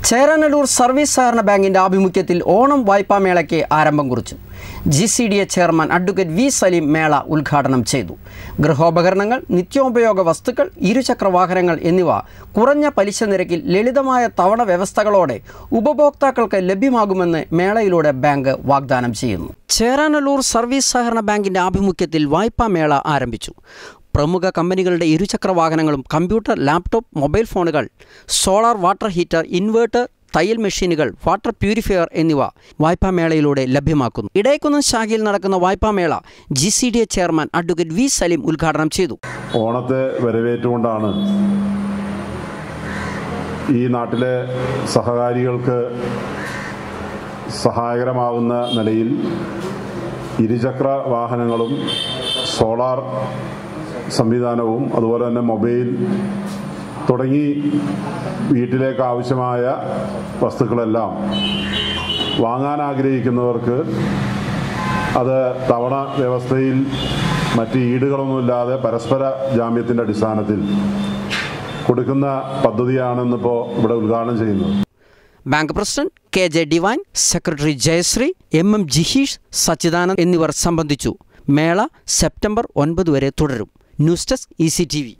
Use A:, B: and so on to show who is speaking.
A: Cheranallur service സഹകരണ ബാങ്കിന്റെ ആഭിമുഖ്യത്തിൽ ഓണം വായ്പാ മേളയ്ക്ക് ആരംഭം കുറിച്ചു G C D A chairman advocate V Saleem മേള ഉദ്ഘാടനം ചെയ്തു ഗൃഹോപകരണങ്ങൾ നിത്യോപയോഗ വസ്തുക്കൾ ഇരുചക്ര വാഹനങ്ങൾ എന്നിവ കുറഞ്ഞ പലിശ നിരക്കിൽ ലളിതമായ തവണ വ്യവസ്ഥകളോടെ ഉപഭോക്താക്കൾക്ക് ലഭ്യമാകുമെന്ന് മേളയിലൂടെ ബാങ്ക് വാഗ്ദാനം ചെയ്യുന്നു ചേരാനല്ലൂർ സർവീസ് സഹകരണ ബാങ്കിന്റെ ആഭിമുഖ്യത്തിൽ വായ്പാ മേള ആരംഭിച്ചു പ്രമുഖ കമ്പനികളുടെ ഇരുചക്ര വാഹനങ്ങളും കമ്പ്യൂട്ടർ ലാപ്ടോപ്പ് മൊബൈൽ ഫോണുകൾ സോളാർ വാട്ടർ ഹീറ്റർ ഇൻവേർട്ടർ തയ്യൽ മെഷീനുകൾ വാട്ടർ പ്യൂരിഫയർ എന്നിവ വായ്പാ മേളയിലൂടെ ലഭ്യമാക്കുന്നു ഇടയക്കുന്നം ശാഖയിൽ നടക്കുന്ന വായ്പാ മേള G C D A chairman advocate V Saleem ഉദ്ഘാടനം ചെയ്തു
B: ഓണത്തെ വരവേറ്റുകൊണ്ടാണ് ഈ നാട്ടിലെ സഹകാരികൾക്ക് സഹായകരമാകുന്ന നിലയിൽ ഇരുചക്ര വാഹനങ്ങളും സോളാർ സംവിധാനവും അതുപോലെ തന്നെ മൊബൈൽ തുടങ്ങി വീട്ടിലേക്ക് ആവശ്യമായ വസ്തുക്കളെല്ലാം വാങ്ങാൻ ആഗ്രഹിക്കുന്നവർക്ക് അത് തവണ വ്യവസ്ഥയിൽ മറ്റ് ഈടുകളൊന്നുമില്ലാതെ പരസ്പര ജാമ്യത്തിൻ്റെ അടിസ്ഥാനത്തിൽ കൊടുക്കുന്ന പദ്ധതിയാണെന്നിപ്പോൾ ഇവിടെ ഉദ്ഘാടനം ചെയ്യുന്നത്
A: bank president K J Divine secretary Jayasree M M Jiheesh Sachidanand എന്നിവർ സംബന്ധിച്ചു മേള സെപ്റ്റംബർ ഒൻപത് വരെ തുടരും news desk E C T V